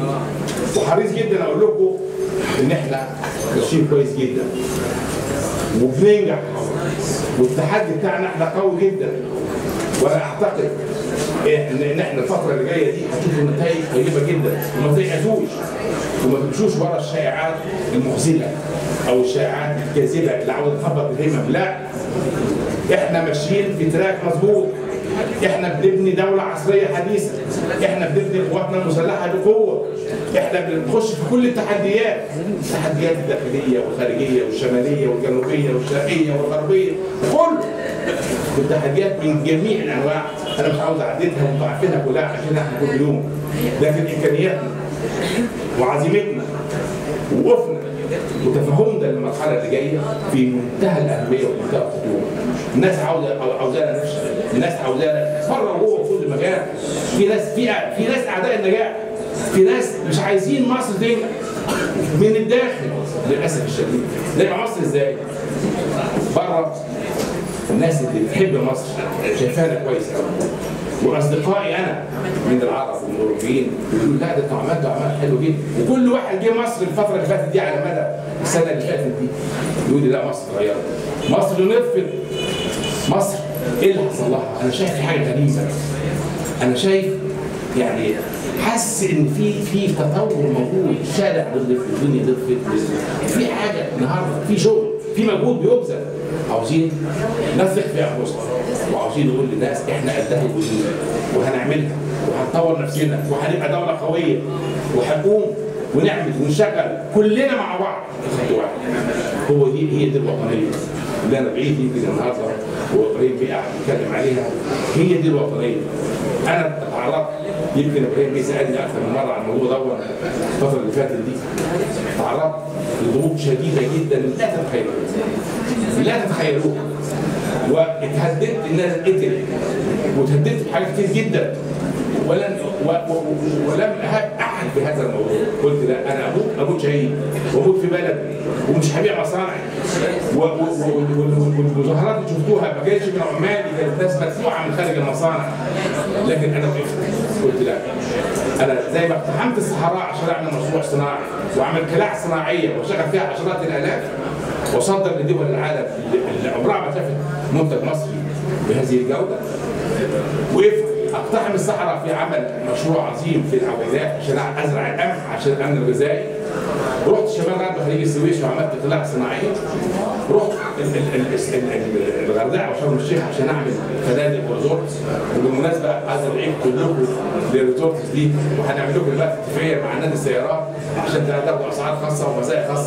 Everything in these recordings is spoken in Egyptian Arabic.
وحريص جدا اقول لكم ان احنا ماشيين كويس جدا وبننجح والتحدي بتاعنا احنا قوي جدا وانا اعتقد ان ان احنا الفتره اللي جايه دي هتشوفوا نتائج طيبه جدا وما تيأسوش وما تمشوش ورا الشائعات المخزله او الشائعات الكاذبه اللي عاوزه تخبط الهمم لا احنا ماشيين في تراك مظبوط احنا بنبني دولة عصرية حديثة احنا بنبني قواتنا المسلحة بقوة احنا بنخش في كل التحديات التحديات الداخلية والخارجية والشمالية والجنوبية والشرقية والغربية كل التحديات من جميع الانواع انا مش عاوز اعددها وانتوا عارفينها كلها عشان احنا كل يوم لكن امكانياتنا وعزيمتنا ووقوفنا وتفهمنا للمرحله اللي جايه في منتهى الاهميه ومنتهى الخطوره. الناس عاوزه عاوزانا نفشل، الناس عاوزانا بره وجوه في كل مكان. في ناس في في ناس اعداء النجاح. في ناس مش عايزين مصر تنجح من الداخل للاسف الشديد. نبقى مصر ازاي؟ بره الناس اللي بتحب مصر شايفانا كويس قوي. واصدقائي انا من العرب ومن الاوروبيين بيقولوا لا ده انتوا عملتوا اعمال حلوه جدا وكل واحد جه مصر الفتره اللي فاتت دي على مدى السنه اللي فاتت دي يقول لي لا مصر اتغيرت مصر نطفت مصر ايه اللي حصل لها؟ انا شايف في حاجه غريبه انا شايف يعني حاسس ان في في تطور موجود الشارع نضف الدنيا نضفت في حاجه النهارده في شغل في مجهود بيبذل عاوزين نثق في انفسنا وعاوزين نقول للناس احنا قدها الوجود وهنعملها وهنطور نفسنا وهنبقى دوله قويه وهنقوم ونعمل ونشغل كلنا مع بعض خط واحد هو دي هي دي الوطنيه اللي انا بعيد يمكن النهارده وابراهيم بيه قاعد بيتكلم عليها هي دي الوطنيه انا تعرضت يمكن ابراهيم بيه سالني اكثر من مره عن الموضوع ده الفتره اللي فاتت دي تعرضت لضغوط شديده جدا لا تتخيلوها لا تتخيلوها واتهددت ان انا اتقتل واتهددت بحاجات كتير جدا ولن و و ولم اهاب احد بهذا الموضوع قلت لا انا اموت اموت شهيد واموت في بلدي ومش هبيع مصانعي والمظاهرات اللي شفتوها ما كانتش من عمالي كانت ناس مدفوعه من خارج المصانع لكن انا وقفت قلت لا انا زي ما اقتحمت الصحراء عشان اعمل مشروع صناعي واعمل كلاع صناعيه واشغل فيها عشرات الالاف واصدر لدول العالم اللي عمرها ما شافت منتج مصري بهذه الجوده وقفت اقتحم الصحراء في عمل مشروع عظيم في العوينات عشان ازرع القمح عشان الامن الغذائي رحت شمال غرب خليج السويس وعملت قلاع صناعيه رحت الغردقه وشرم الشيخ عشان اعمل فنادق وريزورتس وبالمناسبه عايز ادعيكم كلكم للريزورتس دي وهنعمل لكم دلوقتي اتفاقيه مع نادي السيارات عشان تاخدوا اسعار خاصه ومزايا خاصه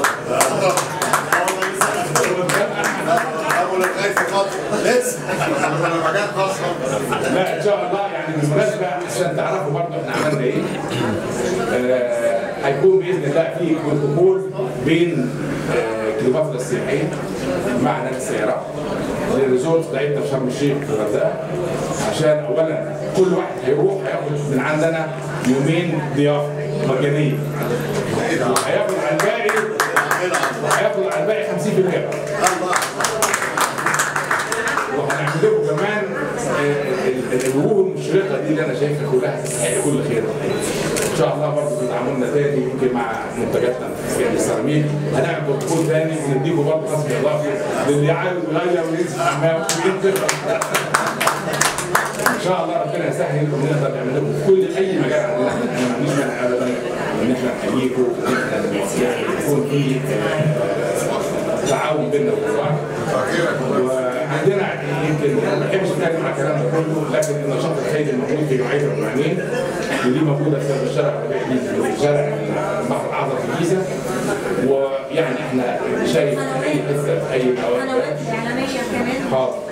لسه مجال خاصه لا ان شاء الله يعني بالمناسبه عشان تعرفوا برضه احنا عملنا ايه آه، هيكون باذن الله في بروتوكول بين آه، كليوباترا السياحيه مع نادي السيارات للريزورت بتاعتنا في شرم الشيخ في الغردقه عشان اولا كل واحد هيروح هياخد من عندنا يومين ضيافه مجانيه وهياخد على الباقي وهياخد على الباقي 50% وهنعمل لكم كمان آه، ال- الوجوه المشرقه دي اللي انا شايفها كلها تستحق كل خير. ان شاء الله برضه في تعاملنا تاني يمكن مع منتجاتنا في السيراميك هنعمل بروتوكول تاني ونديكم برضه خصم اضافي للي عايز يغير وينزل حمام وينزل ان شاء الله ربنا يسهل انكم نقدر نعمل لكم في كل اي مجال عندنا احنا ما عندناش مانع ابدا ان احنا نحييكم وان احنا يعني يكون في آه، تعاون بيننا وبين بعض وعندنا يمكن انا ما بحبش اتكلم على الكلام ده كله لكن النشاط الخيري الموجود في جمعيه الرحمانيين ودي موجوده في الشارع في شارع البحر الاعظم في الجيزه ويعني احنا شايف اي حته في اي انا اوقات وقت اعلاميه كمان حاضر